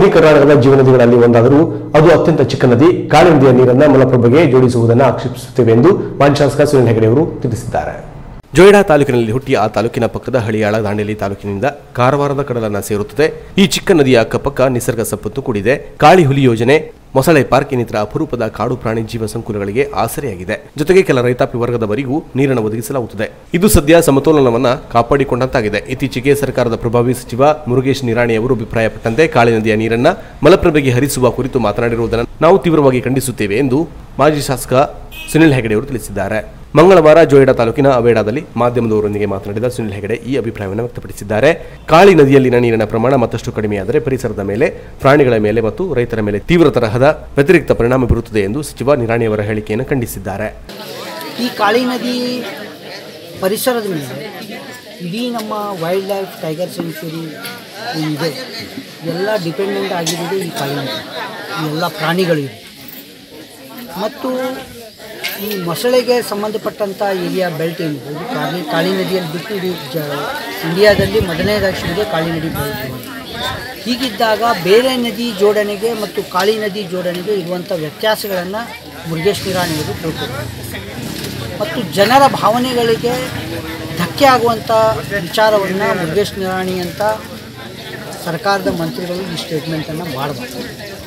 ಉತ್ತರ ಕರ್ನಾಟಕದ ಜೀವನದಿಗಳಲ್ಲಿ ಒಂದಾದರೂ ಅದು ಅತ್ಯಂತ ಚಿಕ್ಕ ನದಿ ಕಾಳಿ ನದಿಯ ನೀರನ್ನ ಮಲಪ್ರಭೆಗೆ ಜೋಡಿಸುವುದನ್ನು ಆಕ್ಷೇಪಿಸುತ್ತೇವೆ ಎಂದು ಮಾಜಿ ಶಾಸಕ ಸುನಿಲ್ ಹೆಗಡೆ ಅವರು ತಿಳಿಸಿದ್ದಾರೆ ಜೊಯ್ಡಾ ತಾಲೂಕಿನಲ್ಲಿ ಹುಟ್ಟಿ ಆ ತಾಲೂಕಿನ ಪಕ್ಕದ ಹಳಿಯಾಳ ದಾಂಡೇಲಿ ತಾಲೂಕಿನಿಂದ ಕಾರವಾರದ ಕಡಲನ್ನ ಸೇರುತ್ತದೆ ಈ ಚಿಕ್ಕ ನದಿಯ ಅಕ್ಕಪಕ್ಕ ನಿಸರ್ಗ ಸಂಪತ್ತು ಕೂಡಿದೆ ಕಾಳಿ ಹುಲಿ ಯೋಜನೆ ಮೊಸಳೆ ಪಾರ್ಕ್ ಇನ್ನಿತರ ಅಪರೂಪದ ಕಾಡು ಪ್ರಾಣಿ ಜೀವ ಸಂಕುಲಗಳಿಗೆ ಆಸರೆಯಾಗಿದೆ ಜೊತೆಗೆ ಕೆಲ ರೈತಾಪಿ ವರ್ಗದವರಿಗೂ ನೀರನ್ನು ಒದಗಿಸಲಾಗುತ್ತದೆ ಇದು ಸದ್ಯ ಸಮತೋಲನವನ್ನ ಕಾಪಾಡಿಕೊಂಡಂತಾಗಿದೆ ಇತ್ತೀಚೆಗೆ ಸರ್ಕಾರದ ಪ್ರಭಾವಿ ಸಚಿವ ಮುರುಗೇಶ್ ನಿರಾಣಿ ಅವರು ಅಭಿಪ್ರಾಯಪಟ್ಟಂತೆ ಕಾಳಿ ನದಿಯ ನೀರನ್ನ ಮಲಪ್ರಭೆಗೆ ಹರಿಸುವ ಕುರಿತು ಮಾತನಾಡಿರುವುದನ್ನು ನಾವು ತೀವ್ರವಾಗಿ ಖಂಡಿಸುತ್ತೇವೆ ಎಂದು ಮಾಜಿ ಶಾಸಕ ಸುನಿಲ್ ಹೆಗಡೆ ಅವರು ತಿಳಿಸಿದ್ದಾರೆ ಮಂಗಳವಾರ ಜೋಯಿಡಾ ತಾಲೂಕಿನ ಅವೇಡಾದಲ್ಲಿ ಮಾಧ್ಯಮದವರೊಂದಿಗೆ ಮಾತನಾಡಿದ ಸುನಿಲ್ ಹೆಗಡೆ ಈ ಅಭಿಪ್ರಾಯವನ್ನು ವ್ಯಕ್ತಪಡಿಸಿದ್ದಾರೆ ಕಾಳಿ ನದಿಯಲ್ಲಿನ ನೀರಿನ ಪ್ರಮಾಣ ಮತ್ತಷ್ಟು ಕಡಿಮೆಯಾದರೆ ಪರಿಸರದ ಮೇಲೆ ಪ್ರಾಣಿಗಳ ಮೇಲೆ ಮತ್ತು ರೈತರ ಮೇಲೆ ತೀವ್ರ ತರಹದ ವ್ಯತಿರಿಕ್ತ ಪರಿಣಾಮ ಬೀರುತ್ತದೆ ಎಂದು ಸಚಿವ ನಿರಾಣಿಯವರ ಹೇಳಿಕೆಯನ್ನು ಖಂಡಿಸಿದ್ದಾರೆ ಈ ಕಾಳಿ ನದಿ ಪರಿಸರದ ಮೇಲೆ ಇಡೀ ನಮ್ಮ ವೈಲ್ಡ್ ಲೈಫ್ ಟೈಗರ್ ಸೆಂಚುರಿ ಇದೆ ಎಲ್ಲ ಡಿಪೆಂಡೆಂಟ್ ಆಗಿರೋದು ಈ ಕಾಳಿ ನದಿ ಈ ಎಲ್ಲ ಪ್ರಾಣಿಗಳಿವೆ ಮತ್ತು ಈ ಮೊಸಳೆಗೆ ಸಂಬಂಧಪಟ್ಟಂಥ ಏರಿಯಾ ಬೆಲ್ಟ್ ಏನಿದೆ ಇದು ಕಾಳಿ ಕಾಳಿ ನದಿಯಲ್ಲಿ ಬಿಟ್ಟು ಇಡೀ ಜ ಇಂಡಿಯಾದಲ್ಲಿ ಮೊದಲನೇದಾಗಿ ಸಿಗಿದೆ ಕಾಳಿ ನದಿ ಬೆಲ್ಟ್ ಹೀಗಿದ್ದಾಗ ಬೇರೆ ನದಿ ಜೋಡಣೆಗೆ ಮತ್ತು ಕಾಳಿ ನದಿ ಜೋಡಣೆಗೆ ಇರುವಂಥ ವ್ಯತ್ಯಾಸಗಳನ್ನು ಮುರುಗೇಶ್ ನಿರಾಣಿಯವರು ತಿಳ್ಕೊತಾರೆ ಮತ್ತು ಜನರ ಭಾವನೆಗಳಿಗೆ ಧಕ್ಕೆ ಆಗುವಂಥ ವಿಚಾರವನ್ನು ಮುರುಗೇಶ್ ನಿರಾಣಿ ಅಂತ ಸರ್ಕಾರದ ಮಂತ್ರಿಗಳು ಈ ಸ್ಟೇಟ್ಮೆಂಟನ್ನು ಮಾಡಬಾರ್ದು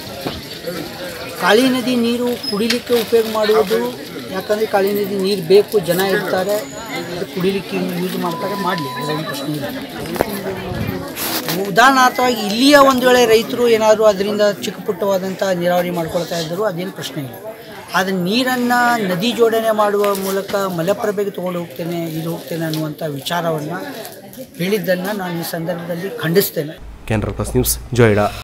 ಕಾಳಿ ನದಿ ನೀರು ಕುಡಿಲಿಕ್ಕೆ ಉಪಯೋಗ ಮಾಡುವುದು ಯಾಕಂದರೆ ಕಾಳಿ ನದಿ ನೀರು ಬೇಕು ಜನ ಇರ್ತಾರೆ ಅದು ಕುಡಿಲಿಕ್ಕೆ ಯೂಸ್ ಮಾಡ್ತಾರೆ ಮಾಡಲಿ ಅದರಲ್ಲಿ ಪ್ರಶ್ನೆ ಇಲ್ಲ ಉದಾಹರಣಾರ್ಥವಾಗಿ ಇಲ್ಲಿಯ ಒಂದು ವೇಳೆ ರೈತರು ಏನಾದರೂ ಅದರಿಂದ ಚಿಕ್ಕ ಪುಟ್ಟವಾದಂಥ ನೀರಾವರಿ ಮಾಡ್ಕೊಳ್ತಾ ಇದ್ದರು ಅದೇನು ಪ್ರಶ್ನೆ ಇಲ್ಲ ಆದರೆ ನೀರನ್ನು ನದಿ ಜೋಡಣೆ ಮಾಡುವ ಮೂಲಕ ಮಲಪ್ರಭೆಗೆ ತೊಗೊಂಡು ಹೋಗ್ತೇನೆ ಇದು ಹೋಗ್ತೇನೆ ಅನ್ನುವಂಥ ವಿಚಾರವನ್ನು ಹೇಳಿದ್ದನ್ನು ನಾನು ಈ ಸಂದರ್ಭದಲ್ಲಿ ಖಂಡಿಸ್ತೇನೆ ಕ್ಯಾನ್ರಾ ಪ್ಲಸ್ ನ್ಯೂಸ್ ಜೋಯಿಡಾ